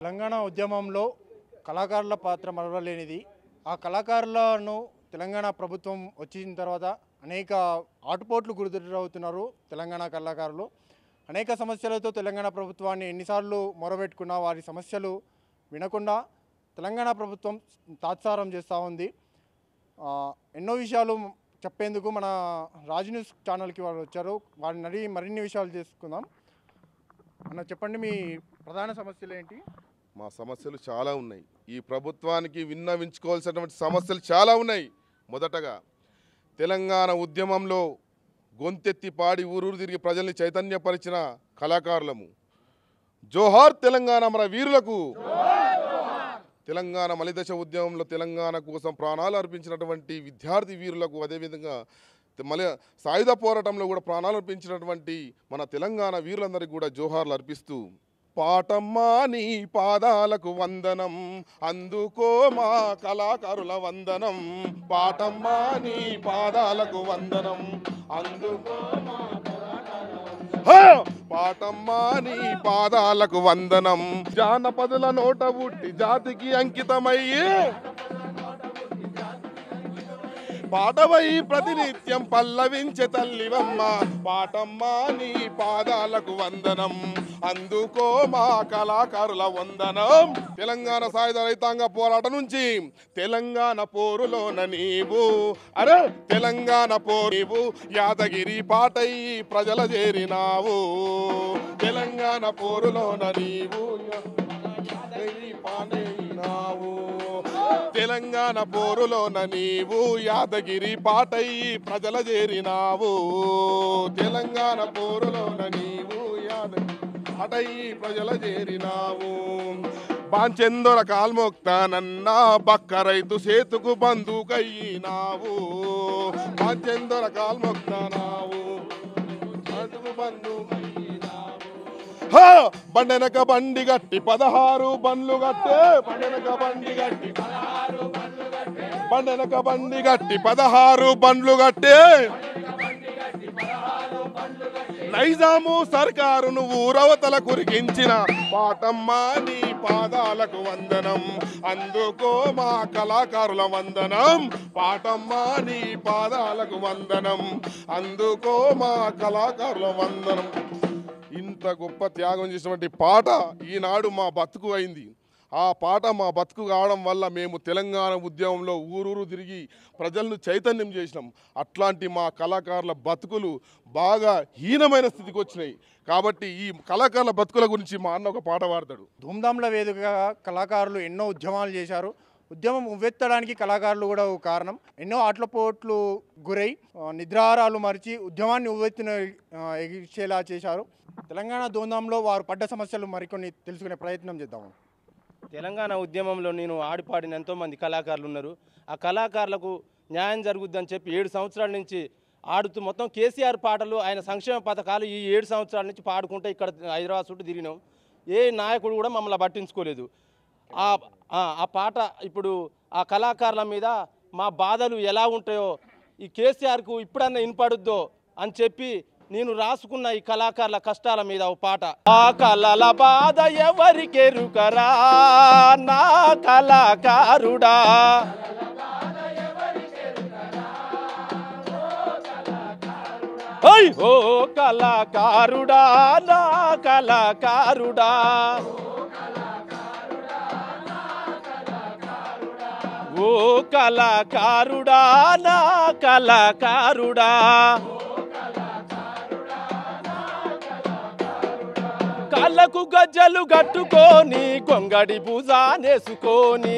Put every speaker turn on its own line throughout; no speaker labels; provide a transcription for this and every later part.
తెలంగాణ ఉద్యమంలో కళాకారుల పాత్ర మరవలేనిది ఆ కళాకారులను తెలంగాణ ప్రభుత్వం వచ్చిన తర్వాత అనేక ఆటుపోట్లు గురిదవుతున్నారు తెలంగాణ కళాకారులు అనేక సమస్యలతో తెలంగాణ ప్రభుత్వాన్ని ఎన్నిసార్లు మొరబెట్టుకున్నా వారి సమస్యలు వినకుండా తెలంగాణ ప్రభుత్వం తాత్సారం చేస్తూ ఉంది ఆ, ఎన్నో విషయాలు చెప్పేందుకు మన రాజు న్యూస్ ఛానల్కి వాళ్ళు వచ్చారు వారిని అడిగి మరిన్ని విషయాలు చేసుకుందాం అన్న చెప్పండి మీ ప్రధాన సమస్యలు ఏంటి
మా సమస్యలు చాలా ఉన్నాయి ఈ ప్రభుత్వానికి విన్నవించుకోవాల్సినటువంటి సమస్యలు చాలా ఉన్నాయి మొదటగా తెలంగాణ ఉద్యమంలో గొంతెత్తి పాడి ఊరూరు తిరిగి ప్రజల్ని చైతన్యపరిచిన కళాకారులము జోహార్ తెలంగాణ మన వీరులకు తెలంగాణ మలిదశ ఉద్యమంలో తెలంగాణ కోసం ప్రాణాలు అర్పించినటువంటి విద్యార్థి వీరులకు అదేవిధంగా తె- మలి సాయుధ పోరాటంలో కూడా ప్రాణాలు అర్పించినటువంటి మన తెలంగాణ వీరులందరికీ కూడా జోహార్లు అర్పిస్తూ పాటమ్మా నీ పాదాలకు వందనం అందుకో మా కళాకారుల వందనం పాటమ్మా నీ పాదాలకు వందనం అందుకో మా హా! పాటమ్మా నీ పాదాలకు వందనం జానపదుల నోట పుట్టి జాతికి అంకితమయ్యి పాటవై ప్రతినిత్యం పల్లవించే తల్లివమ్మ పాటమ్మా నీ పాదాలకు వందనం అందుకో మా కళాకారుల వందనం తెలంగాణ సాయుధ రైతాంగ పోరాటం నుంచి తెలంగాణ పోరులోన నీవు అరే తెలంగాణ పోరు నీవు యాదగిరి పాటై ప్రజల చేరినావు తెలంగాణ పోరులోన నీవు యాదగిరి పాటైనావు తెలంగాణ పోరులోన నీవు యాదగిరి పాటై ప్రజల చేరినావు తెలంగాణ పోరులోన నీవు యాదగిరి పాటై ప్రజల చేరినావు బాంచెందొర కాల్మొక్తానన్నా బక్క రైతు సేతుకు బంధుకయ్యినావు బాంచెందొర కాల్మొక్తానావు సేతుకు బంధుకయ్యినావు హా! బండెనక బండి గట్టి పదహారు బండ్లు గట్టే బండెనక బండి గట్టి బండెనక బండి గట్టి పదహారు బండ్లు గట్టే నైజాము సర్కారును ఊరవతల కురికించిన పాటమ్మా నీ పాదాలకు వందనం అందుకో మా కళాకారుల వందనం పాటమ్మా నీ పాదాలకు వందనం అందుకో మా కళాకారుల వందనం ఇంత గొప్ప త్యాగం చేసినటువంటి పాట ఈనాడు మా బతుకు అయింది ఆ పాట మా బతుకు కావడం వల్ల మేము తెలంగాణ ఉద్యమంలో ఊరూరు తిరిగి ప్రజలను చైతన్యం చేసినాం అట్లాంటి మా కళాకారుల బతుకులు బాగా హీనమైన స్థితికి వచ్చినాయి కాబట్టి ఈ కళాకారుల బతుకుల గురించి మా అన్న ఒక పాట పాడతాడు
ధూమ్ధాంల వేదికగా కళాకారులు ఎన్నో ఉద్యమాలు చేశారు ఉద్యమం ఉవ్వెత్తడానికి కళాకారులు కూడా ఒక కారణం ఎన్నో ఆటలపోట్లు గురై ఆ, నిద్రాహారాలు మరిచి ఉద్యమాన్ని ఉవ్వెత్తున ఆ, ఎగిర్చేలా చేశారు తెలంగాణ ధూమ్ధాంలో వారు పడ్డ సమస్యలు మరికొన్ని తెలుసుకునే ప్రయత్నం చేద్దాము
తెలంగాణ ఉద్యమంలో నేను ఆడిపాడిన ఎంతోమంది కళాకారులు ఉన్నారు ఆ కళాకారులకు న్యాయం జరుగుద్దని చెప్పి ఏడు సంవత్సరాల నుంచి ఆడుతూ మొత్తం కేసీఆర్ పాటలు ఆయన సంక్షేమ పథకాలు ఈ ఏడు సంవత్సరాల నుంచి పాడుకుంటే ఇక్కడ హైదరాబాద్ చుట్టూ తిరిగినాం ఏ నాయకుడు కూడా మమ్మల్ని పట్టించుకోలేదు ఆ ఆ- ఆ పాట ఇప్పుడు ఆ కళాకారుల మీద మా బాధలు ఎలా ఉంటాయో ఈ కేసీఆర్కు ఇప్పుడన్నా వినపడుద్దో అని చెప్పి నేను రాసుకున్న ఈ కళాకారుల కష్టాల మీద ఓ పాట ఆ కళల బాధ ఎవరికెరుకరా నా కళాకారుడా ఓయ్ ఓ కళాకారుడా నా కళాకారుడా ఓ కళాకారుడా నా కళాకారుడా కళ్ళకు గజ్జలు కట్టుకొని కొంగడి భుజానేసుకొని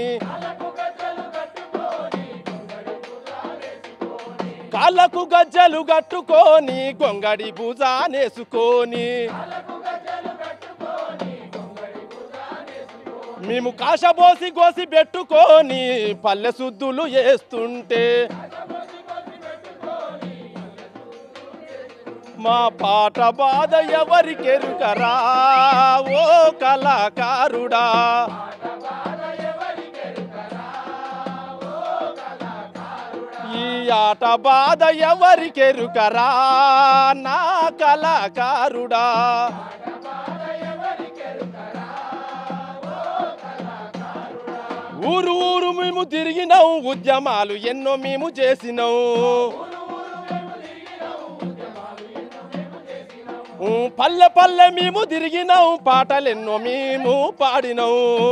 కాళ్ళకు గజ్జలు కట్టుకొని గొంగడి భుజానేసుకొని మేము కాశబోసి గోసి పెట్టుకొని పల్లె సుద్దులు వేస్తుంటే మా పాట బాధ ఎవరికెరుకరా ఓ కళాకారుడా ఈ ఆట బాధ ఎవరికెరుకరా నా కళాకారుడా ఊరు ఊరు మేము తిరిగినాం ఉద్యమాలు ఎన్నో మేము చేసినాం ఊ, పల్లె పల్లె మేము తిరిగినాం పాటలు ఎన్నో మేము పాడినాం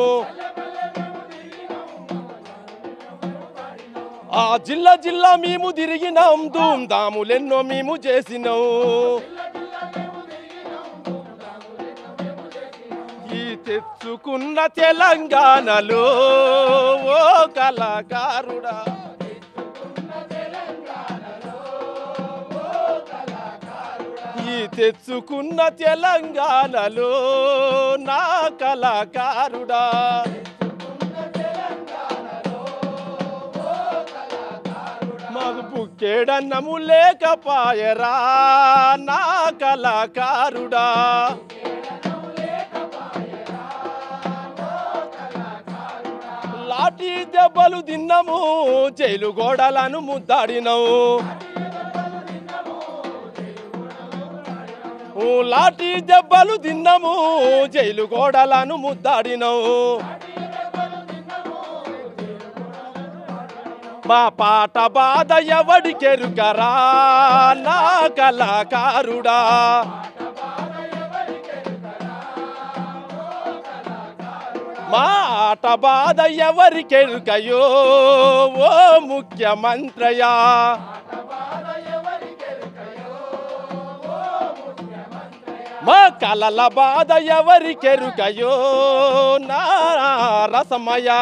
ఆ జిల్లా జిల్లా మేము తిరిగినాం ధూమ్ ధాములెన్నో మేము చేసినాం ఈ తెచ్చుకున్న తెలంగాణలో ఓ కళాకారుడా ఈ తెచ్చుకున్న తెలంగాణలో నా కళాకారుడా మాకు బుక్కేడన్నము లేకపాయరా నా కళాకారుడా లాఠీ దెబ్బలు తిన్నాము జైలు గోడలను ముద్దాడినాము ఊ, లాఠీ దెబ్బలు తిన్నాము జైలు గోడలను ముద్దాడినాము మా పాట బాధ ఎవడికెరుకరా నా కళాకారుడా మా ఆట బాధ ఎవరికెరుకయో ఓ ముఖ్యమంత్రయా మా కలల బాధ ఎవరికెరుకయో నా రసమయా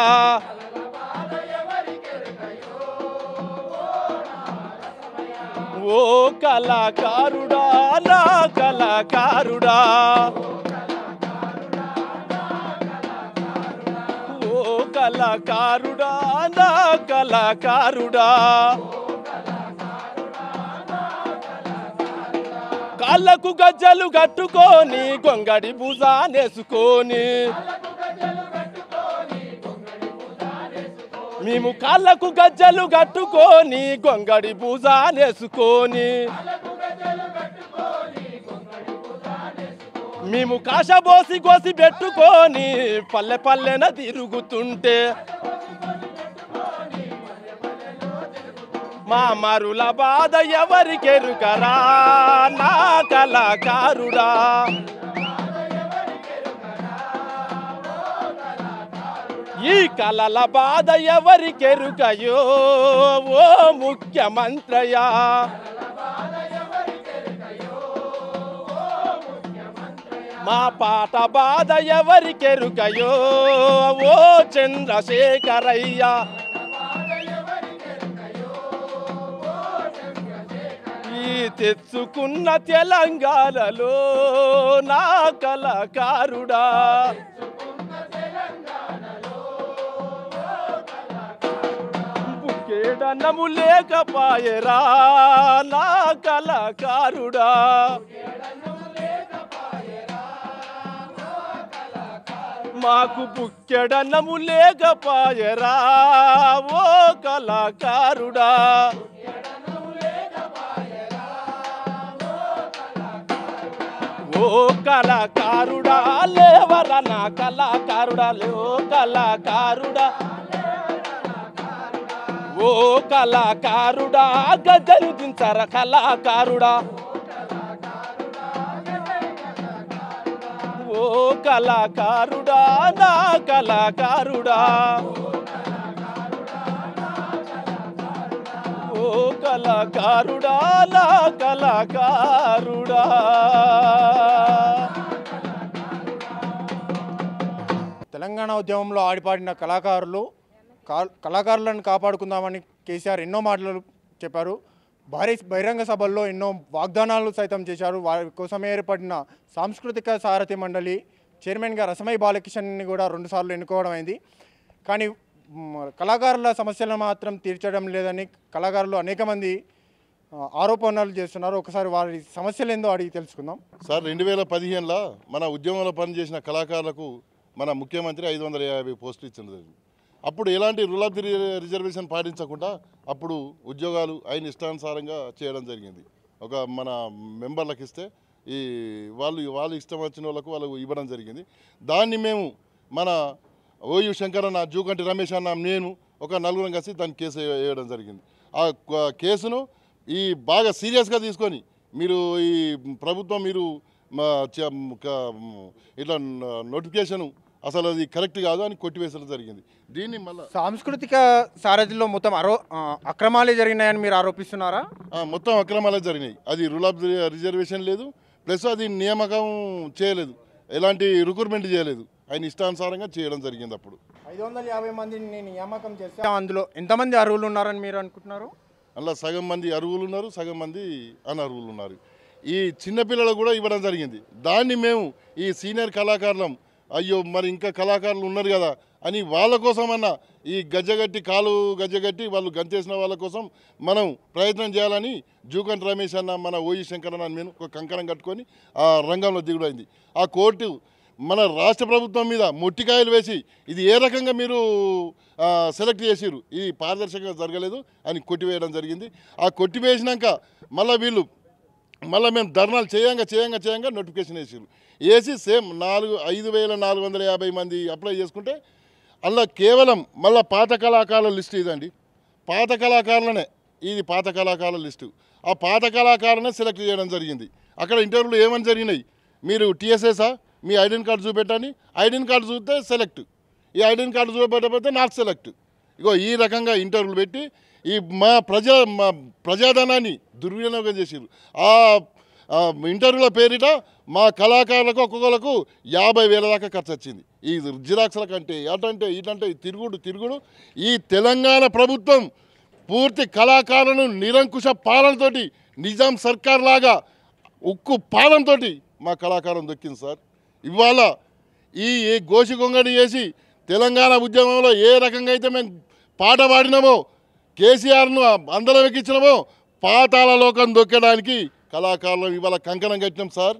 ఓ కళాకారుడా నా కళాకారుడా ఓ కళాకారుడా నా కళాకారుడా కాళ్ళకు గజ్జలు కట్టుకొని గొంగడి భుజానేసుకొని మేము కాళ్ళకు గజ్జలు కట్టుకొని గొంగడి భుజానేసుకొని మేము కాశబోసి గోసి పెట్టుకొని పల్లె పల్లెన తిరుగుతుంటే మా మరుల బాధ ఎవరికెరుకరా నా కళాకారుడా ఈ కలల బాధ ఎవరికెరుకయో ఓ ముఖ్యమంత్రయా మా పాట బాధ ఎవరికెరుకయో ఓ చంద్రశేఖరయ్యా ఈ తెచ్చుకున్న తెలంగాణలో నా కళాకారుడా బుక్కేడన్నము లేకపాయరా నా కళాకారుడా మాకు బుక్కెడన్నము లేకపాయరా ఓ కళాకారుడా ఓ కళాకారుడా లేవరా నా కళాకారుడా లే ఓ కళాకారుడా ఓ కళాకారుడా గద్దలు దించర కళాకారుడా ఓ కళాకారుడా నా కళాకారుడా ఓ కళాకారుడా నా కళాకారుడా
తెలంగాణ ఉద్యమంలో ఆడిపాడిన కళాకారులు కా- కళాకారులను కాపాడుకుందామని కేసీఆర్ ఎన్నో మాటలు చెప్పారు భారీ బహిరంగ సభల్లో ఎన్నో వాగ్దానాలు సైతం చేశారు వారి కోసం ఏర్పడిన సాంస్కృతిక సారథి మండలి చైర్మన్గా రసమై బాలకిషన్ని కూడా రెండుసార్లు ఎన్నుకోవడం అయింది కానీ మ్, కళాకారుల సమస్యలను మాత్రం తీర్చడం లేదని కళాకారులు అనేక మంది ఆ, ఆరోపణలు చేస్తున్నారు ఒకసారి వారి సమస్యలు ఏందో అడిగి తెలుసుకుందాం
సార్ రెండు వేల పదిహేనులో మన ఉద్యమంలో పనిచేసిన కళాకారులకు మన ముఖ్యమంత్రి ఐదు వందల యాభై పోస్టులు ఇచ్చిన జరిగింది అప్పుడు ఎలాంటి రూల్ ఆఫ్ ది రిజర్వేషన్ పాటించకుండా అప్పుడు ఉద్యోగాలు ఆయన ఇష్టానుసారంగా చేయడం జరిగింది ఒక మన మెంబర్లకు ఇస్తే ఈ వాళ్ళు వాళ్ళు ఇష్టం వచ్చిన వాళ్ళకు వాళ్ళు ఇవ్వడం జరిగింది దాన్ని మేము మన
ఓయు శంకర్ అన్న జూకంటి రమేష్ అన్న నేను ఒక నలుగురం కలిసి దాన్ని కేసు వే- వేయడం జరిగింది ఆ క- కేసును ఈ బాగా సీరియస్గా తీసుకొని మీరు ఈ ప్రభుత్వం మీరు మా చ- క- ఇట్లా నోటిఫికేషన్ అసలు అది కరెక్ట్ కాదు అని కొట్టివేసడం జరిగింది దీన్ని మళ్ళీ
సాంస్కృతిక సారథిలో మొత్తం అరో ఆ, అక్రమాలే జరిగినాయని మీరు ఆరోపిస్తున్నారా
మొత్తం అక్రమాలే జరిగినాయి అది రూల్ ఆఫ్ రిజర్వేషన్ లేదు ప్లస్ అది నియామకం చేయలేదు ఎలాంటి రిక్రూట్మెంట్ చేయలేదు ఆయన ఇష్టానుసారంగా చేయడం జరిగింది అప్పుడు
ఐదు వందల యాభై మందిని నియామకం చేస్తే అందులో ఎంతమంది అర్హులు ఉన్నారని మీరు అనుకుంటున్నారు
అలా సగం మంది అరువులు ఉన్నారు సగం మంది అనర్హులు ఉన్నారు ఈ చిన్నపిల్లలు కూడా ఇవ్వడం జరిగింది దాన్ని మేము ఈ సీనియర్ కళాకారులం అయ్యో మరి ఇంకా కళాకారులు ఉన్నారు కదా అని వాళ్ళ కోసమన్నా ఈ గజ్జగట్టి కాలు గజ్జగట్టి వాళ్ళు గంతేసిన వాళ్ళ కోసం మనం ప్రయత్నం చేయాలని జూకంట్ రమేష్ అన్న మన ఓయి శంకర్ అన్న నేను ఒక కంకణం కట్టుకొని ఆ రంగంలో దిగుడైంది ఆ కోర్టు మన రాష్ట్ర ప్రభుత్వం మీద మొట్టికాయలు వేసి ఇది ఏ రకంగా మీరు ఆ, సెలెక్ట్ చేసిరు ఇది పారదర్శకంగా జరగలేదు అని కొట్టివేయడం జరిగింది ఆ కొట్టివేసినాక మళ్ళీ వీళ్ళు మళ్ళీ మేము ధర్నాలు చేయంగా చేయంగా చేయంగా నోటిఫికేషన్ వేసారు వేసి సేమ్ నాలుగు ఐదు వేల నాలుగు వందల యాభై మంది అప్లై చేసుకుంటే అందులో కేవలం మళ్ళీ పాత కళాకారుల లిస్ట్ ఇదండి పాత కళాకారులనే ఇది పాత కళాకారుల లిస్టు ఆ పాత కళాకారులనే సెలెక్ట్ చేయడం జరిగింది అక్కడ ఇంటర్వ్యూలో ఏమని జరిగినాయి మీరు టీఎస్ఎసా మీ ఐడెంటి కార్డు చూపెట్టండి ఐడెంటి కార్డు చూస్తే సెలెక్ట్ ఈ ఐడెంటి కార్డు చూపెట్టకపోతే నాట్ సెలెక్ట్ ఇగో ఈ రకంగా ఇంటర్వ్యూలు పెట్టి ఈ మా ప్రజా మా ప్రజాధనాన్ని దుర్వినియోగం చేసారు ఆ ఆ ఇంటర్వ్యూల పేరిట మా కళాకారులకు ఒక్కొక్కలకు యాభై వేల దాకా ఖర్చు వచ్చింది ఈ జిరాక్స్ల కంటే అటంటే ఇటంటే ఈ తిరుగుడు తిరుగుడు ఈ తెలంగాణ ప్రభుత్వం పూర్తి కళాకారులను నిరంకుశ పాలనతోటి నిజాం సర్కార్ లాగా ఉక్కు పాదంతో మా కళాకారం దొక్కింది సార్ ఇవాళ ఈ ఈ గోసి గొంగడి చేసి తెలంగాణ ఉద్యమంలో ఏ రకంగా అయితే మేము పాట పాడినామో కేసీఆర్ను అందరం ఎక్కించినామో పాతాల లోకం దొక్కడానికి కళాకారులను ఇవాళ కంకణం కట్టినాం సార్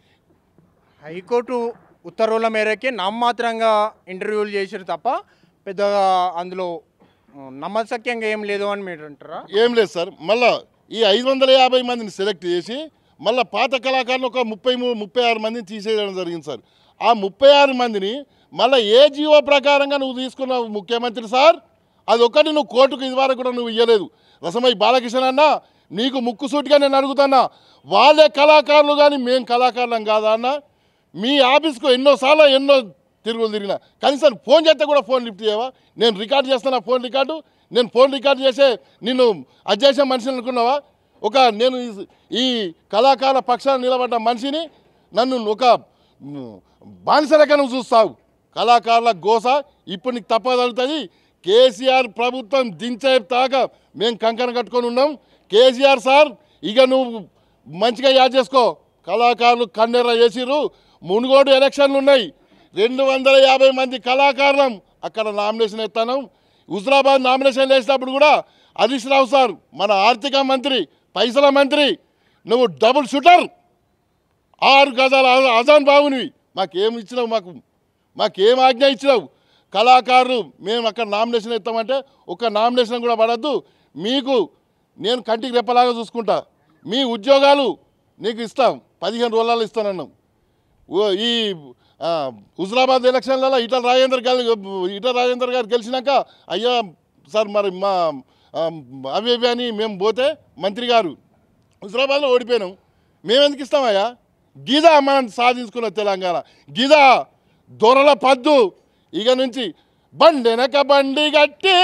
హైకోర్టు ఉత్తర్వుల మేరకే నామమాత్రంగా ఇంటర్వ్యూలు చేసారు తప్ప పెద్దగా అందులో ఆ, నమ్మశక్యంగా ఏం లేదు అని మీరు అంటారా
ఏం లేదు సార్ మళ్ళా ఈ ఐదు వందల యాభై మందిని సెలెక్ట్ చేసి మళ్ళీ పాత కళాకారులు ఒక ముప్పై మూడు ముప్పై ఆరు మందిని తీసేయడం జరిగింది సార్ ఆ ముప్పై ఆరు మందిని మళ్ళీ ఏ జీవో ప్రకారంగా నువ్వు తీసుకున్నావు ముఖ్యమంత్రి సార్ అది ఒకటి నువ్వు కోర్టుకు ఇదివరకు కూడా నువ్వు ఇవ్వలేదు రసమై బాలకృష్ణ అన్న నీకు ముక్కుసూటిగా నేను అడుగుతున్నా వాళ్ళే కళాకారులు కానీ మేం కళాకారులం కాదా అన్న మీ ఆఫీస్కు ఎన్నోసార్లు ఎన్నో తిరుగులు తిరిగినా కనీసం ఫోన్ చేస్తే కూడా ఫోన్ లిఫ్ట్ చేయవా నేను రికార్డ్ చేస్తున్నా ఫోన్ రికార్డు నేను ఫోన్ రికార్డ్ చేసే నిన్ను అది చేసే మనిషిని అనుకున్నావా ఒక నేను ఈ- ఈ కళాకార పక్షాన నిలబడ్డ మనిషిని నన్ను ఒక మ్, బానిస లెక్క నువ్వు చూస్తావు కళాకారుల గోస ఇప్పుడు నీకు తప్పగలుగుతుంది కేసీఆర్ ప్రభుత్వం దించే దాకా మేము కంకణ కట్టుకొని ఉన్నాం కేసీఆర్ సార్ ఇక నువ్వు మంచిగా యాద్ చేసుకో కళాకారులు కన్నెర్ర చేసిర్రు మునుగోడు ఎలక్షన్లు ఉన్నాయి రెండు వందల యాభై మంది కళాకారులం అక్కడ నామినేషన్ ఎత్తాను హుజరాబాద్ నామినేషన్ వేసినప్పుడు కూడా హరీష్ రావు సార్ మన ఆర్థిక మంత్రి పైసల మంత్రి నువ్వు డబుల్ షూటర్ ఆరు గజాల అజ- అజాన్ బాబునివి మాకేం ఇచ్చినావు మాకు మాకేం ఆజ్ఞ ఇచ్చినావు కళాకారులు మేము అక్కడ నామినేషన్ ఇస్తామంటే ఒక నామినేషన్ కూడా పడద్దు మీకు నేను కంటికి రెప్పలాగా చూసుకుంటా మీ ఉద్యోగాలు నీకు ఇస్తాం పదిహేను రోజులలో ఇస్తానన్నాం ఓ ఈ ఆ, హుజరాబాద్ ఎలక్షన్లలో ఈటల రాజేందర్ గారు ఈటల రాజేందర్ గారు గెలిచినాక అయ్యా సార్ మరి మా ఆ, అవి ఇవి అని మేము పోతే మంత్రి గారు హుజరాబాద్లో ఓడిపోయినాం మేమెందుకు ఇస్తామయ్యా గిదా మనం సాధించుకున్న తెలంగాణ గిదా దొరల పద్దు ఇక నుంచి బండెనక బండి గట్టి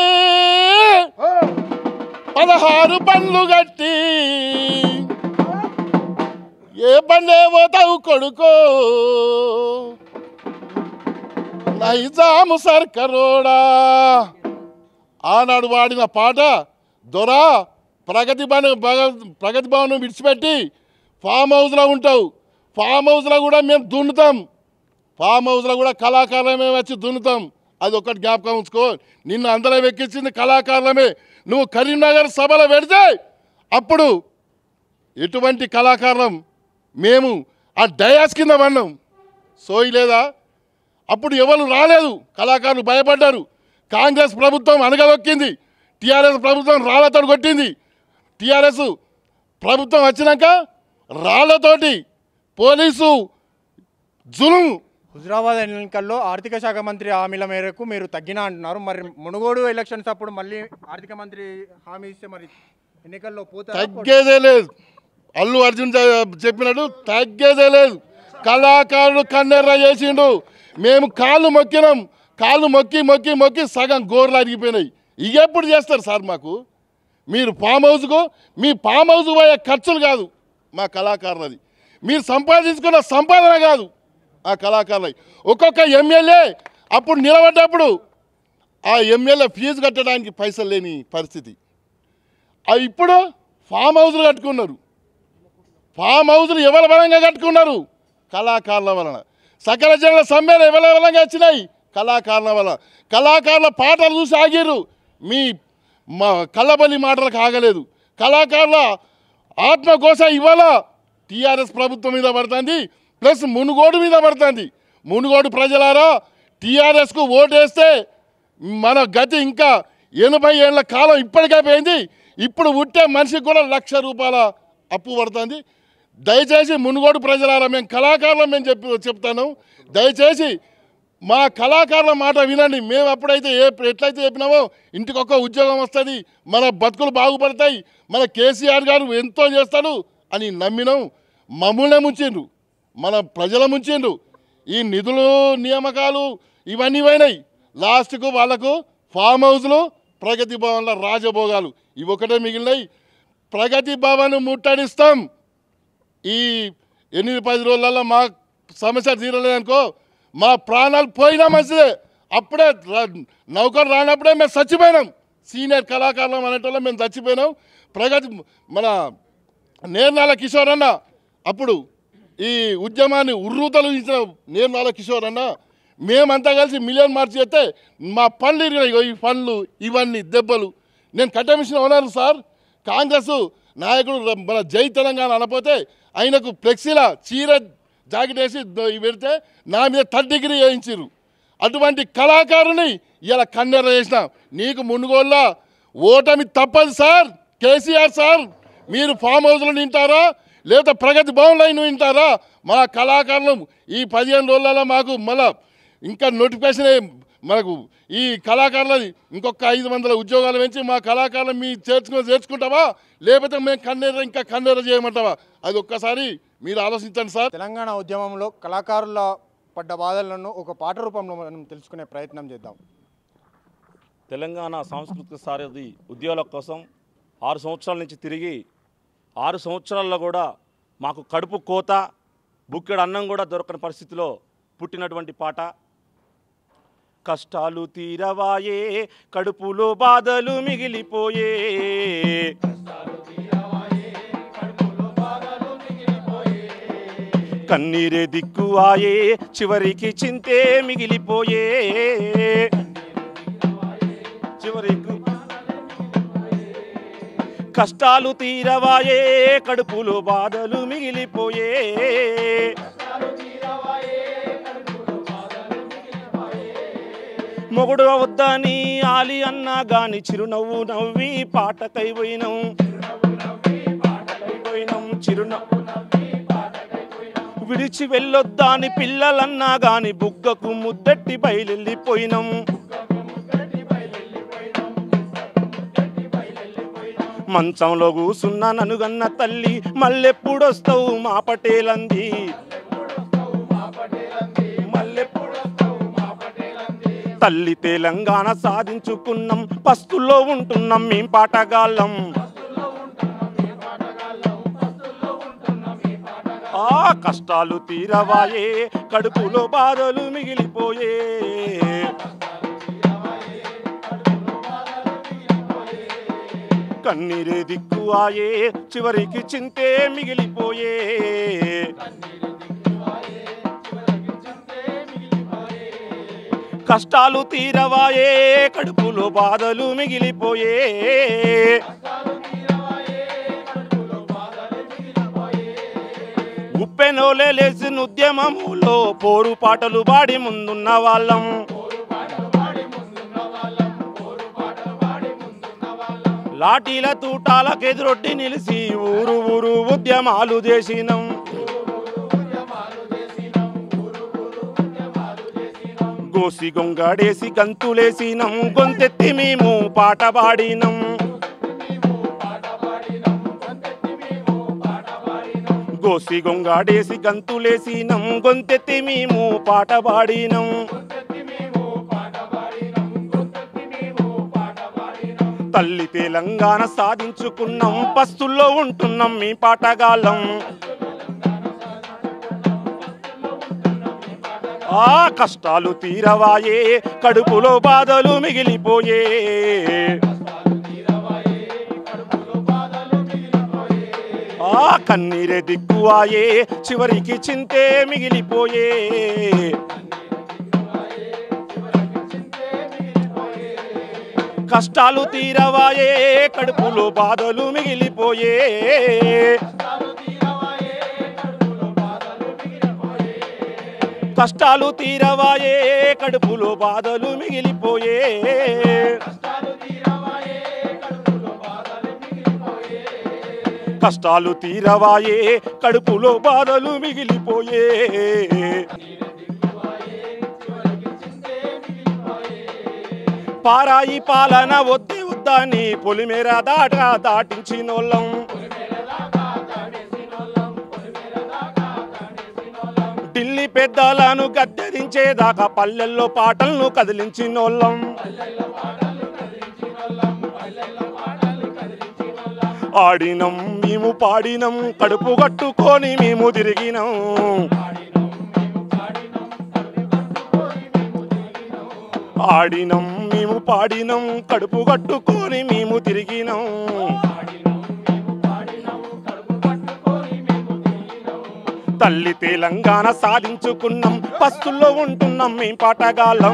పదహారు పండ్లు గట్టి ఏ బండే పోతావు కొడుకో నైజాము సర్కరోడా ఆనాడు వాడిన పాట దొరా ప్రగతి భవన్ భగ- ప్రగతి భవన్ విడిచిపెట్టి ఫామ్ హౌస్లో ఉంటావు ఫామ్ హౌస్లో కూడా మేము దున్నుతాం ఫామ్ హౌస్లో కూడా కళాకారులమే వచ్చి దున్నుతాం అది ఒకటి జ్ఞాపకం ఉంచుకో నిన్ను అందరం ఎక్కించింది కళాకారులమే నువ్వు కరీంనగర్ సభలో పెడితే అప్పుడు ఎటువంటి కళాకారులం మేము ఆ డయాస్ కింద పడినాం సోయి లేదా అప్పుడు ఎవరు రాలేదు కళాకారులు భయపడ్డారు కాంగ్రెస్ ప్రభుత్వం అనగదొక్కింది టీఆర్ఎస్ ప్రభుత్వం రాళ్లతో కొట్టింది టీఆర్ఎస్ ప్రభుత్వం వచ్చినాక రాళ్లతోటి పోలీసు జులుం
హుజరాబాద్ ఎన్నికల్లో ఆర్థిక శాఖ మంత్రి హామీల మేరకు మీరు తగ్గినా అంటున్నారు మరి మునుగోడు ఎలక్షన్స్ అప్పుడు మళ్ళీ ఆర్థిక మంత్రి హామీ ఇస్తే మరి ఎన్నికల్లో పోతారా
తగ్గేదే లేదు అల్లు అర్జున్ చె- చెప్పినట్టు తగ్గేదే లేదు కళాకారుడు కన్నెర్ర చేసిండు మేము కాళ్ళు మొక్కినాం కాళ్ళు మొక్కి మొక్కి మొక్కి సగం గోర్లు అరిగిపోయినాయి ఇక ఎప్పుడు చేస్తారు సార్ మాకు మీరు ఫామ్ హౌస్కు మీ ఫామ్ హౌస్ పోయే ఖర్చులు కాదు మా కళాకారులది మీరు సంపాదించుకున్న సంపాదన కాదు ఆ కళాకారులది ఒక్కొక్క ఎమ్మెల్యే అప్పుడు నిలబడ్డప్పుడు ఆ ఎమ్మెల్యే ఫీజు కట్టడానికి పైసలు లేని పరిస్థితి అవి ఇప్పుడు ఫామ్ హౌస్లు కట్టుకున్నారు ఫామ్ హౌస్లు ఎవరి బలంగా కట్టుకున్నారు కళాకారుల వలన సకల జనుల సమ్మెలు ఎవరి బలంగా వచ్చినాయి కళాకారుల వలన కళాకారుల పాటలు చూసి ఆగిర్రు మీ మా కళ్ళబలి మాటలకు ఆగలేదు కళాకారుల ఆత్మకోశ ఇవాళ టీఆర్ఎస్ ప్రభుత్వం మీద పడుతుంది ప్లస్ మునుగోడు మీద పడుతుంది మునుగోడు ప్రజలారా టీఆర్ఎస్కు ఓటేస్తే మన గతి ఇంకా ఎనభై ఏళ్ళ కాలం ఇప్పటికే పోయింది ఇప్పుడు ఉట్టే మనిషికి కూడా లక్ష రూపాయల అప్పు పడుతుంది దయచేసి మునుగోడు ప్రజలారా మేము కళాకారులం మేము చెప్పి చెప్తాను దయచేసి మా కళాకారుల మాట వినండి మేము అప్పుడైతే ఏ ఎట్లయితే చెప్పినామో ఇంటికి ఒక్క ఉద్యోగం వస్తుంది మన బతుకులు బాగుపడతాయి మన కేసీఆర్ గారు ఎంతో చేస్తాడు అని నమ్మినాం మమ్మల్నే ముంచిండ్రు మన ప్రజల ముంచిండ్రు ఈ నిధులు నియామకాలు ఇవన్నీ పోయినాయి లాస్ట్కు వాళ్ళకు ఫామ్ హౌస్లు ప్రగతి భవన్ల రాజభోగాలు ఇవి ఒకటే మిగిలినాయి ప్రగతి భవన్ ముట్టడిస్తాం ఈ ఎనిమిది పది రోజులలో మా సమస్య తీరలేదనుకో మా ప్రాణాలు పోయినా మంచిదే అప్పుడే రా- నౌకరు రానప్పుడే మేము చచ్చిపోయినాం సీనియర్ కళాకారులం అనేటోళ్ళం మేము చచ్చిపోయినాం ప్రగతి మన నేర్నాల కిషోర్ అన్న అప్పుడు ఈ ఉద్యమాన్ని ఉర్రూతలు ఇచ్చిన నేర్నాల కిషోర్ అన్న మేమంతా కలిసి మిలియన్ మార్చి చేస్తే మా పనులు ఇరిగినాయి ఇగో ఈ పనులు ఇవన్నీ దెబ్బలు నేను కట్టమిషన్ ఓనర్ సార్ కాంగ్రెస్ నాయకుడు ర- మన జై తెలంగాణ అనపోతే ఆయనకు ఫ్లెక్సీల చీర జాకెట్ వేసి ద- ఇవి పెడితే నా మీద థర్డ్ డిగ్రీ వేయించారు అటువంటి కళాకారుని ఇలా కన్నెర చేసిన నీకు మునుగోళ్ళ ఓటమి తప్పదు సార్ కేసీఆర్ సార్ మీరు ఫామ్ హౌస్లో నింటారా లేదా ప్రగతి భవన్లో వింటారా మా కళాకారులు ఈ పదిహేను రోజులలో మాకు మళ్ళా ఇంకా నోటిఫికేషన్ ఏ- మనకు ఈ కళాకారులది ఇంకొక ఐదు వందల ఉద్యోగాలు పెంచి మా కళాకారులు మీ చేర్చుకుని చేర్చుకుంటావా లేకపోతే మేము కన్నెర ఇంకా కన్నెర చేయమంటావా అది ఒక్కసారి మీరు ఆలోచించండి సార్
తెలంగాణ ఉద్యమంలో కళాకారుల పడ్డ బాధలను ఒక పాట రూపంలో మనం తెలుసుకునే ప్రయత్నం చేద్దాం
తెలంగాణ సాంస్కృతిక సారథి ఉద్యోగాల కోసం ఆరు సంవత్సరాల నుంచి తిరిగి ఆరు సంవత్సరాల్లో కూడా మాకు కడుపు కోత బుక్కెడు అన్నం కూడా దొరకని పరిస్థితిలో పుట్టినటువంటి పాట కష్టాలు తీరవాయే కడుపులో బాధలు మిగిలిపోయే కన్నీరే దిక్కువాయే చివరికి చింతే మిగిలిపోయే చివరికి కష్టాలు తీరవాయే కడుపులో బాధలు మిగిలిపోయే మొగుడు వద్దని ఆలి అన్నా గాని చిరునవ్వు నవ్వి పాటకై పోయినం పోయినం చిరునవ్వు విడిచి వెళ్ళొద్దాని పిల్లలన్నా గాని బుగ్గకు ముద్దట్టి బయలెళ్ళిపోయినం మంచంలో కూసున్న ననుగన్న తల్లి మళ్ళెప్పుడొస్తావు మా పటేలంది మళ్ళెప్పుడొస్తావు మా పటేలంది? తల్లి తెలంగాణ సాధించుకున్నాం పస్తుల్లో ఉంటున్నాం మేం పాటగాళ్ళం ఆ కష్టాలు తీరవాయే కడుపులో బాధలు మిగిలిపోయే కన్నీరే దిక్కువాయే చివరికి చింతే మిగిలిపోయే కష్టాలు తీరవాయే కడుపులో బాధలు మిగిలిపోయే ఉప్పెనోలే లేచిన ఉద్యమములో పోరు పాటలు పాడి ముందున్న వాళ్ళం లాఠీల తూటాలకు ఎదురొట్టి నిలిచి ఊరు ఊరు ఉద్యమాలు చేసినాం గోసి గొంగాడేసి గంతులేసినం గొంతెత్తి మేము పాట పాడినం గోసి గొంగాడేసి గంతులేసినం గొంతెత్తి మేము పాట పాడినం తల్లి తెలంగాణ సాధించుకున్నాం పస్తుల్లో ఉంటున్నాం మీ పాటగాళ్ళం ఆ కష్టాలు తీరవాయే కడుపులో బాధలు మిగిలిపోయే ఆ కన్నీరే దిక్కువాయే చివరికి చింతే మిగిలిపోయే కష్టాలు తీరవాయే కడుపులో బాధలు మిగిలిపోయే కష్టాలు తీరవాయే కడుపులో బాధలు మిగిలిపోయే కష్టాలు తీరవాయే కడుపులో బాధలు మిగిలిపోయే పారాయి పాలన వద్ది వద్దని పొలిమేర దాట దాటించినోళ్ళం ఢిల్లీ పెద్దలను గద్దెదించేదాకా పల్లెల్లో పాటలను కదిలించినోళ్ళం ఆడినం మేము పాడినం కడుపు కట్టుకొని మేము తిరిగినం ఆడినం మేము పాడినం కడుపు కట్టుకొని మేము తిరిగినం తల్లి తెలంగాణ సాధించుకున్నాం పస్తుల్లో ఉంటున్నాం మేము పాటగాళ్ళం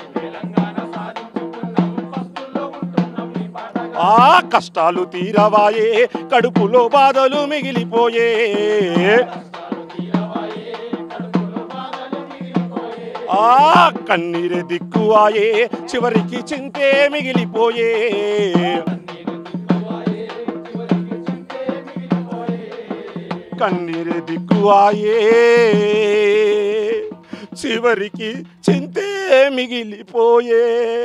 ఆ కష్టాలు తీరవాయే కడుపులో బాధలు మిగిలిపోయే ఆ కన్నీరే దిక్కువాయే చివరికి చింతే మిగిలిపోయే కన్నీరే దిక్కువాయే చివరికి చింతే మిగిలిపోయే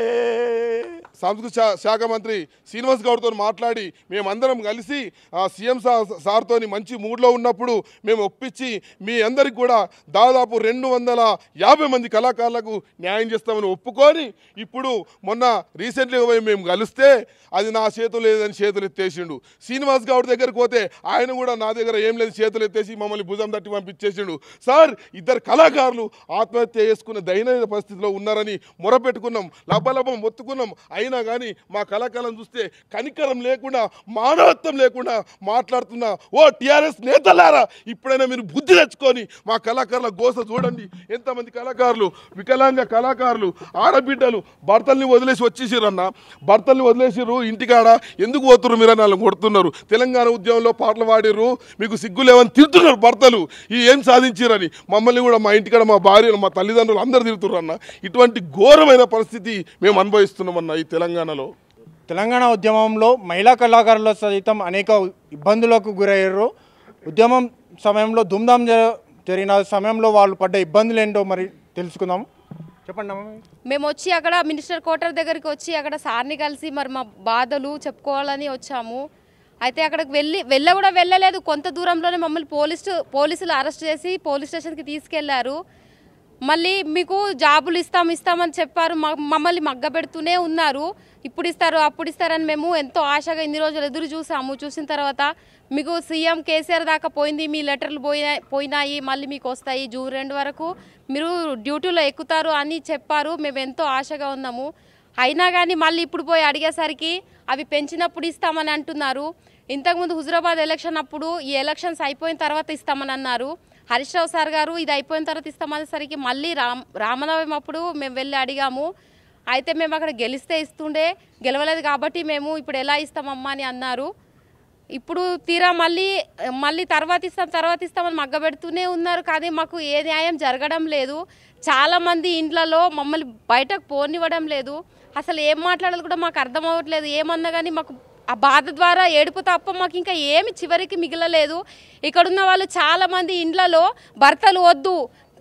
సాంస్కృతిక శా- శాఖ మంత్రి శ్రీనివాస్ గౌడ్తో మాట్లాడి మేమందరం కలిసి ఆ సీఎం సార్ సార్తో మంచి మూడ్లో ఉన్నప్పుడు మేము ఒప్పించి మీ అందరికి కూడా దాదాపు రెండు వందల యాభై మంది కళాకారులకు న్యాయం చేస్తామని ఒప్పుకొని ఇప్పుడు మొన్న రీసెంట్లీగా పోయి మేము కలిస్తే అది నా చేతులు లేదని చేతులు ఎత్తేసిండు శ్రీనివాస్ గౌడ్ దగ్గరికి పోతే ఆయన కూడా నా దగ్గర ఏం లేదు చేతులు ఎత్తేసి మమ్మల్ని భుజం తట్టి పంపించేసిండు సార్ ఇద్దరు కళాకారులు ఆత్మహత్య చేసుకునే దయనీయ పరిస్థితిలో ఉన్నారని మొరపెట్టుకున్నాం లబ్బలబ్బం మొత్తుకున్నాం అయినా కానీ మా కళాకారులను చూస్తే కనికరం లేకుండా మానవత్వం లేకుండా మాట్లాడుతున్న ఓ టిఆర్ఎస్ నేతలారా ఇప్పుడైనా మీరు బుద్ధి తెచ్చుకొని మా కళాకారుల గోస చూడండి ఎంతమంది కళాకారులు వికలాంగ కళాకారులు ఆడబిడ్డలు భర్తల్ని వదిలేసి వచ్చేసిర్రు అన్న భర్తల్ని వదిలేసిర్రు ఇంటికాడ ఎందుకు పోతున్నారు మీరు అని వాళ్ళని కొడుతున్నారు తెలంగాణ ఉద్యమంలో పాటలు పాడిర్రు మీకు సిగ్గు లేవని తిడుతున్నారు భర్తలు ఈ ఏం సాధించారని మమ్మల్ని కూడా మా ఇంటికాడ మా భార్యలు మా తల్లిదండ్రులు అందరు తిడుతున్నారు అన్న ఇటువంటి ఘోరమైన పరిస్థితి మేము అనుభవిస్తున్నామన్న ఈ తెలంగాణలో
తెలంగాణ ఉద్యమంలో మహిళా కళాకారుల సైతం అనేక ఇబ్బందులకు గురయ్యారు ఉద్యమం సమయంలో ధూమ్ధాం జ- జరిగిన సమయంలో వాళ్ళు పడ్డ ఇబ్బందులు ఏంటో మరి తెలుసుకుందాం చెప్పండి అమ్మ మీరు.
మేము వచ్చి అక్కడ మినిస్టర్ క్వార్టర్ దగ్గరికి వచ్చి అక్కడ సార్ని కలిసి మరి మా బాధలు చెప్పుకోవాలని వచ్చాము అయితే అక్కడికి వెళ్ళి వెళ్ళ కూడా వెళ్ళలేదు కొంత దూరంలోనే మమ్మల్ని పోలీసు పోలీసులు అరెస్ట్ చేసి పోలీస్ స్టేషన్కి తీసుకెళ్లారు మళ్ళీ మీకు జాబులు ఇస్తాం ఇస్తామని చెప్పారు మా- మమ్మల్ని మగ్గబెడుతూనే ఉన్నారు ఇప్పుడు ఇస్తారు అప్పుడు ఇస్తారని మేము ఎంతో ఆశగా ఇన్ని రోజులు ఎదురు చూసాము చూసిన తర్వాత మీకు సీఎం కేసీఆర్ దాకా పోయింది మీ లెటర్లు పోయినాయి పోయినాయి మళ్ళీ మీకు వస్తాయి జూన్ రెండు వరకు మీరు డ్యూటీలో ఎక్కుతారు అని చెప్పారు మేము ఎంతో ఆశగా ఉన్నాము అయినా కానీ మళ్ళీ ఇప్పుడు పోయి అడిగేసరికి అవి పెంచినప్పుడు ఇస్తామని అంటున్నారు ఇంతకుముందు హుజురాబాద్ ఎలక్షన్ అప్పుడు ఈ ఎలక్షన్స్ అయిపోయిన తర్వాత ఇస్తామని అన్నారు హరీష్ రావు సార్ గారు ఇది అయిపోయిన తర్వాత ఇస్తామనేసరికి మళ్ళీ రామ్ రామనవమి అప్పుడు మేము వెళ్ళి అడిగాము అయితే మేము అక్కడ గెలిస్తే ఇస్తుండే గెలవలేదు కాబట్టి మేము ఇప్పుడు ఎలా ఇస్తామమ్మా అని అన్నారు ఇప్పుడు తీరా మళ్ళీ మళ్ళీ తర్వాత ఇస్తాం తర్వాత ఇస్తామని మగ్గబెడుతూనే ఉన్నారు కానీ మాకు ఏ న్యాయం జరగడం లేదు చాలామంది ఇండ్లలో మమ్మల్ని బయటకు పోనివ్వడం లేదు అసలు ఏం మాట్లాడాలి కూడా మాకు అర్థం అవ్వట్లేదు ఏమన్నా కానీ మాకు ఆ బాధ ద్వారా ఏడుపు తప్ప మాకు ఇంకా ఏమి చివరికి మిగలలేదు ఇక్కడున్న వాళ్ళు చాలామంది ఇండ్లలో భర్తలు వద్దు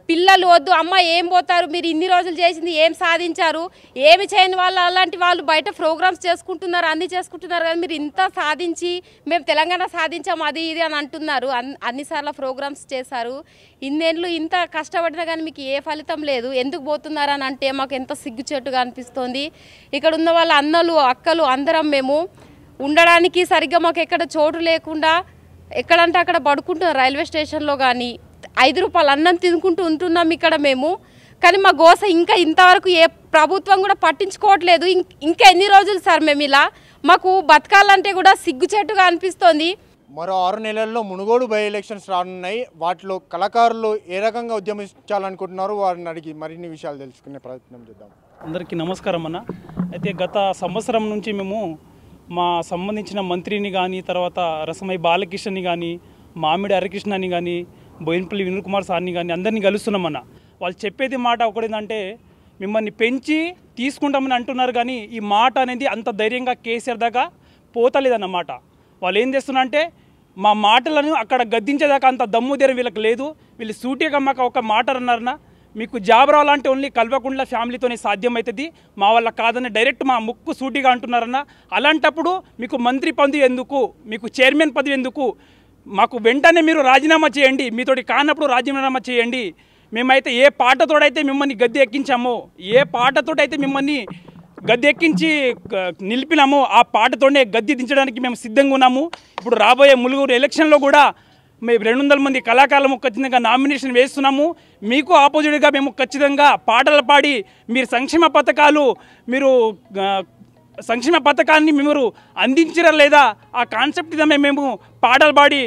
పిల్లలు వద్దు అమ్మ ఏం పోతారు మీరు ఇన్ని రోజులు చేసింది ఏం సాధించారు ఏమి చేయని వాళ్ళు అలాంటి వాళ్ళు బయట ప్రోగ్రామ్స్ చేసుకుంటున్నారు అన్ని చేసుకుంటున్నారు కానీ మీరు ఇంత సాధించి మేము తెలంగాణ సాధించాము అది ఇది అని అంటున్నారు అన్- అన్నిసార్లు ప్రోగ్రామ్స్ చేశారు ఇన్నేళ్ళు ఇంత కష్టపడినా కానీ మీకు ఏ ఫలితం లేదు ఎందుకు పోతున్నారు అని అంటే మాకు ఎంత సిగ్గుచేటుగా అనిపిస్తోంది ఇక్కడ ఉన్న వాళ్ళ అన్నలు అక్కలు అందరం మేము ఉండడానికి సరిగ్గా మాకు ఎక్కడ చోటు లేకుండా ఎక్కడంటే అక్కడ పడుకుంటున్నాం రైల్వే స్టేషన్లో కానీ ఐదు రూపాయలు అన్నం తినుకుంటూ ఉంటున్నాం ఇక్కడ మేము కానీ మా గోస ఇంకా ఇంతవరకు ఏ ప్రభుత్వం కూడా పట్టించుకోవట్లేదు ఇం- ఇంకా ఎన్ని రోజులు సార్ మేము ఇలా మాకు బతకాలంటే కూడా సిగ్గుచేటుగా అనిపిస్తోంది
మరో ఆరు నెలల్లో మునుగోడు బై ఎలక్షన్స్ రానున్నాయి వాటిలో కళాకారులు ఏ రకంగా ఉద్యమించాలనుకుంటున్నారు వారిని అడిగి మరిన్ని విషయాలు తెలుసుకునే ప్రయత్నం చేద్దాం
అందరికీ నమస్కారం అన్న అయితే గత సంవత్సరం నుంచి మేము మా సంబంధించిన మంత్రిని కానీ తర్వాత రసమై బాలకృష్ణని కానీ మామిడి హరికృష్ణని కానీ బోయినపల్లి వినోద్ కుమార్ సార్ని కానీ అందరినీ కలుస్తున్నామన్న వాళ్ళు చెప్పేది మాట ఒకటేంటంటే మిమ్మల్ని పెంచి తీసుకుంటామని అంటున్నారు కానీ ఈ మాట అనేది అంత ధైర్యంగా కేసీఆర్ దాకా పోతలేదన్నమాట వాళ్ళు ఏం చేస్తున్నారంటే మా మాటలను అక్కడ గద్దించేదాకా అంత దమ్ము ధైర్యం వీళ్ళకి లేదు వీళ్ళు సూటిగా మాకు ఒక మాట అన్నారన్న మీకు జాబ్ రావాలంటే ఓన్లీ కల్వకుంట్ల ఫ్యామిలీతోనే సాధ్యమవుతుంది మా వల్ల కాదని డైరెక్ట్ మా ముక్కు సూటిగా అంటున్నారన్న అలాంటప్పుడు మీకు మంత్రి పదవి ఎందుకు మీకు చైర్మన్ పదవి ఎందుకు మాకు వెంటనే మీరు రాజీనామా చేయండి మీతోటి కానప్పుడు రాజీనామా చేయండి మేమైతే ఏ పాటతోడైతే మిమ్మల్ని గద్దె ఎక్కించామో ఏ పాటతోటైతే మిమ్మల్ని గద్దె ఎక్కించి క- నిలిపినాము ఆ పాటతోనే గద్దె దించడానికి మేము సిద్ధంగా ఉన్నాము ఇప్పుడు రాబోయే ములుగురు ఎలక్షన్లో కూడా మేము రెండు వందల మంది కళాకారులము ఖచ్చితంగా నామినేషన్ వేస్తున్నాము మీకు ఆపోజిట్గా మేము ఖచ్చితంగా పాటలు పాడి మీరు సంక్షేమ పథకాలు మీరు ఆ, సంక్షేమ పథకాన్ని మీరు అందించరా లేదా ఆ కాన్సెప్ట్ మీద మేము పాటలు పాడి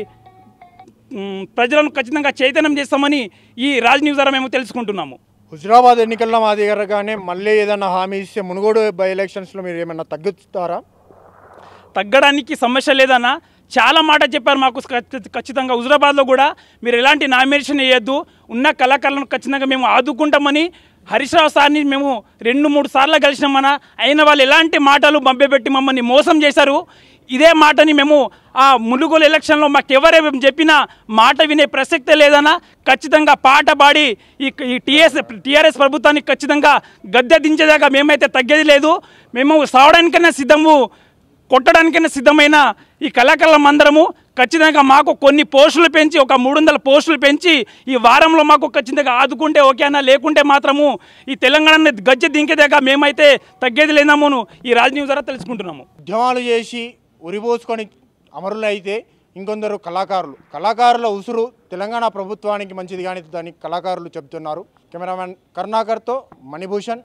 మ్, ప్రజలను ఖచ్చితంగా చైతన్యం చేస్తామని ఈ రాజ్ న్యూస్ ద్వారా మేము తెలుసుకుంటున్నాము
హుజరాబాద్ ఎన్నికల్లో మా దగ్గరగానే మళ్ళీ ఏదైనా హామీ ఇస్తే మునుగోడు బై ఎలక్షన్స్లో మీరు ఏమైనా తగ్గుతారా
తగ్గడానికి సమస్య లేదన్న చాలా మాట చెప్పారు మాకు ఖచ్చి- ఖచ్చితంగా హుజరాబాద్లో కూడా మీరు ఎలాంటి నామినేషన్ వేయొద్దు ఉన్న కళాకారులను ఖచ్చితంగా మేము ఆదుకుంటామని హరీష్ రావు సార్ని మేము రెండు మూడు సార్లు కలిసినామన్న అయిన వాళ్ళు ఎలాంటి మాటలు మభ్యపెట్టి మమ్మల్ని మోసం చేశారు ఇదే మాటని మేము ఆ ములుగోలు ఎలక్షన్లో మాకు ఎవరే చెప్పినా మాట వినే ప్రసక్తే లేదన్నా ఖచ్చితంగా పాట పాడి ఈ ఈ టీఎస్ టీఆర్ఎస్ ప్రభుత్వాన్ని ఖచ్చితంగా గద్దె దించేదాకా మేమైతే తగ్గేది లేదు మేము సావడానికైనా సిద్ధము కొట్టడానికైనా సిద్ధమైన ఈ కళాకారులం అందరము ఖచ్చితంగా మాకు కొన్ని పోస్టులు పెంచి ఒక మూడు వందల పోస్టులు పెంచి ఈ వారంలో మాకు ఖచ్చితంగా ఆదుకుంటే ఓకేనా లేకుంటే మాత్రము ఈ తెలంగాణ గజ్జె దింకేదాకా మేమైతే తగ్గేది లేదామును ఈ రాజ్ న్యూస్ ద్వారా తెలుసుకుంటున్నాము
ఉద్యమాలు చేసి ఉరిపోసుకొని అమరులు అయితే ఇంకొందరు కళాకారులు కళాకారుల ఉసురు తెలంగాణ ప్రభుత్వానికి మంచిది కానీ దానికి కళాకారులు చెబుతున్నారు కెమెరామెన్ కరుణాకర్తో మణిభూషణ్